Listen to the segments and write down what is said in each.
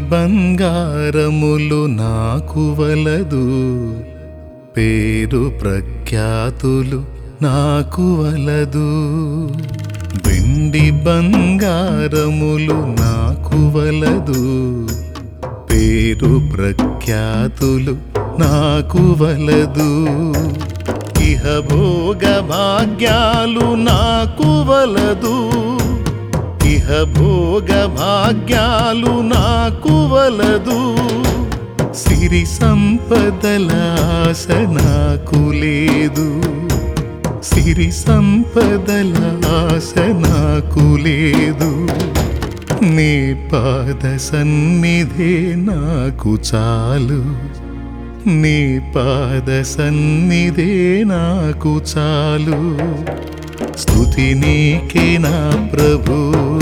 బంగారములు నాకు వలదు పేరు ప్రఖ్యాతులు నాకు వలదు వెండి బంగారములు నాకు వలదు పేరు ప్రఖ్యాతులు నాకు వలదు ఇహ భోగ భాగ్యాలు నాకు వలదు ఇహ భోగ భాగ్యాలు నాకు వలదు సిరి సంపదల ఆశ నాకు లేదు సిరి సంపదల ఆశ నాకు లేదు నీ పాద సన్నిధే నాకు చాలు నీ పాద సన్నిధే నాకు చాలు స్తుతి నీకే నా ప్రభు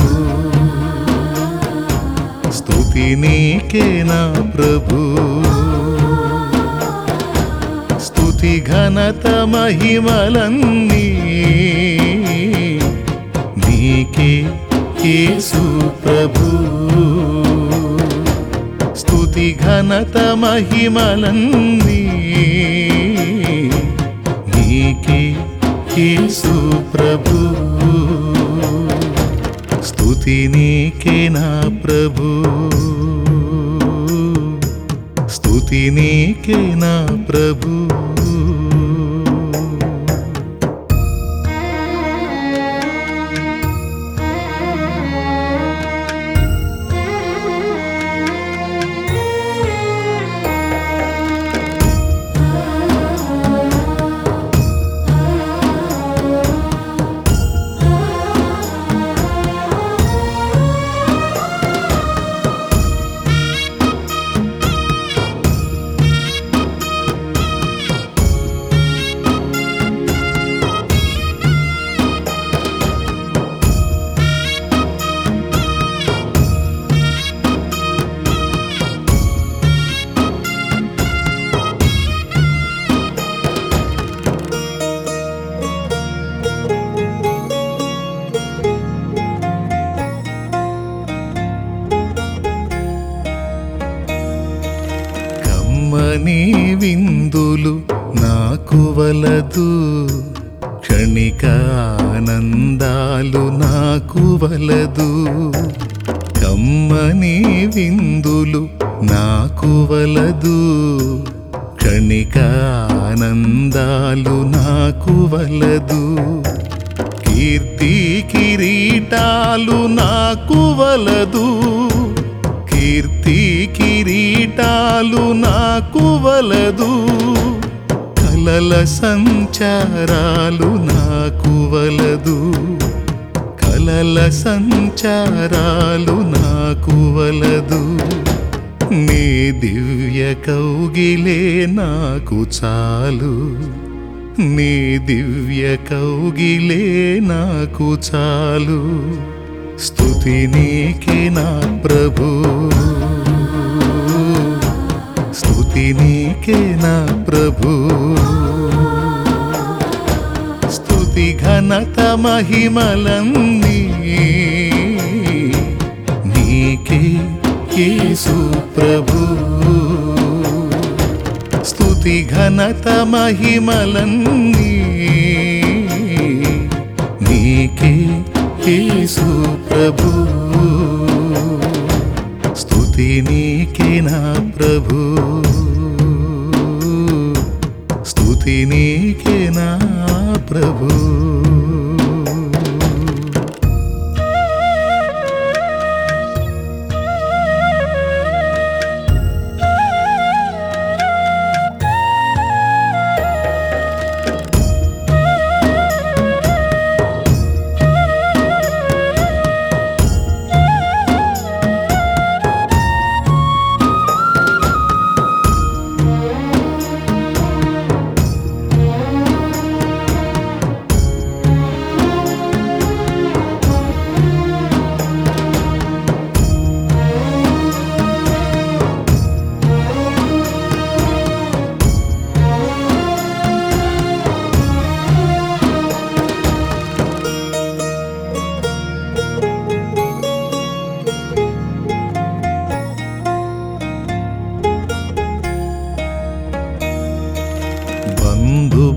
స్తుతి నీకే నా ప్రభు స్తుతి ఘనత మహిమలన్నీ నీకే యేసు ప్రభు స్తుతి ఘనత మహిమలన్నీ నీకే యేసు ప్రభు స్తుతి నీకే నా ప్రభు స్తుతి నీకే నా ప్రభు కమ్మని విందులు నాకు వలదు క్షణిక ఆనందాలు నాకు వలదు కమ్మని విందులు నాకు వలదు క్షణిక ఆనందాలు నాకు వలదు కీర్తి కిరీటాలు నాకు వలదు కీర్తి కిరీటాలు నాకు వలదు కలల సంచారాలు నాకు వలదు కలల సంచారాలు నాకు వలదు నీ దివ్య కౌగిలే నాకు చాలు నీ దివ్య కౌగిలే నాకు చాలు స్తుతి నీకే నా ప్రభు స్తుతి నీకే నా ప్రభు స్తుతి ఘనత మహిమలన్నీ నీకే యేసు ప్రభు స్తుతి ఘనత మహిమలన్నీ నీకే యేసు ప్రభు స్తుతి నీకే నా ప్రభు స్తుతి నీకే నా ప్రభు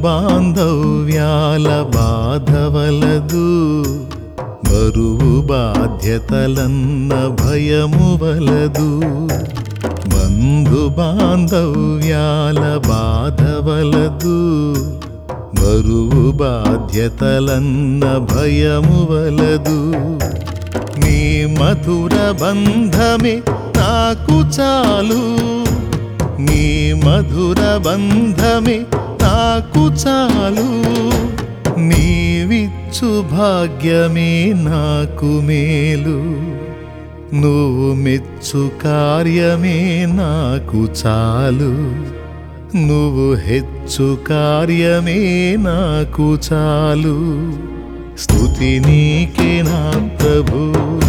బాంధవ్యాల బాధవలదు బరువు బాధ్యతలన్న భయము వలదు బంధు బాంధవ్యాల బాధవలదు బరువు బాధ్యతలన్న భయము వలదు నీ మధుర బంధమే నాకు చాలు నీ మధుర బంధమే నాకు చాలు నీవిచ్చు భాగ్యమే నాకు మేలు నువ్వు మెచ్చు కార్యమే నాకు చాలు నువ్వు హెచ్చు కార్యమే నాకు చాలు స్తుతి నీకే నా ప్రభు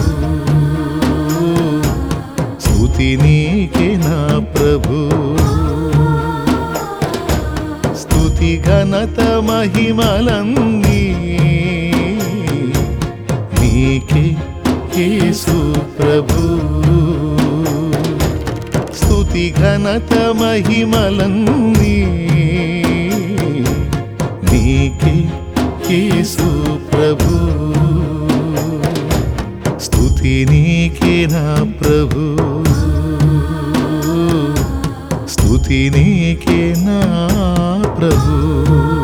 స్తుతి నీకే నా ప్రభు స్తుతి ఘనత మహిమలన్నీ నీకే యేసు ప్రభు స్తుతి ఘనత మహిమలన్నీ నీకే యేసు ప్రభు స్తుతి నీకే నా ప్రభు స్తుతి నీకే నా ప్రభు